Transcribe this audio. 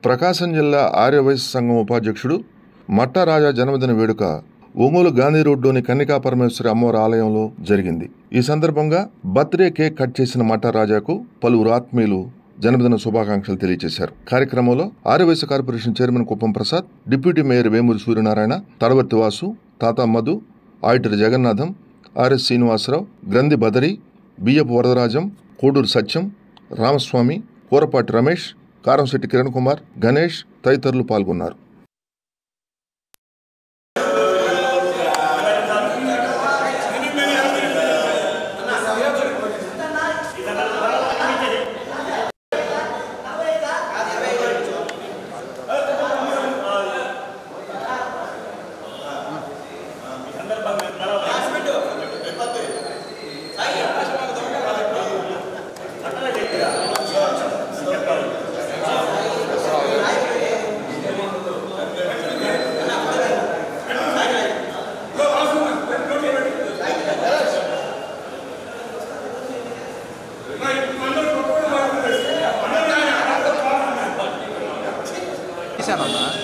ప్రకాశం జిల్లా ఆర్యవైశ్య సంఘం ఉపాధ్యక్షుడు మట్టరాజా జన్మదిన వేడుక ఒంగోలు గాంధీ రోడ్లోని కన్నికా పరమేశ్వరి అమ్మవారి ఆలయంలో జరిగింది ఈ సందర్భంగా బర్త్డే కేక్ కట్ చేసిన మట్టరాజాకు పలువురు ఆత్మీయులు జన్మదిన శుభాకాంక్షలు తెలియజేశారు కార్యక్రమంలో Aryavysya corporation chairman Kuppam Prasad deputy mayor Vemuri Suryanarayana Tadavarthi Vasu Tata Madhu auditor Jagannatham RS Srinivasarao Grandhi Badari బియ్యపు వరదరాజం కోడూరు సత్యం రామస్వామి కూరపాటి రమేష్ కారంశెట్టి కిరణ్ కుమార్ గణేష్ తదితరులు పాల్గొన్నారు తీశానమ్మా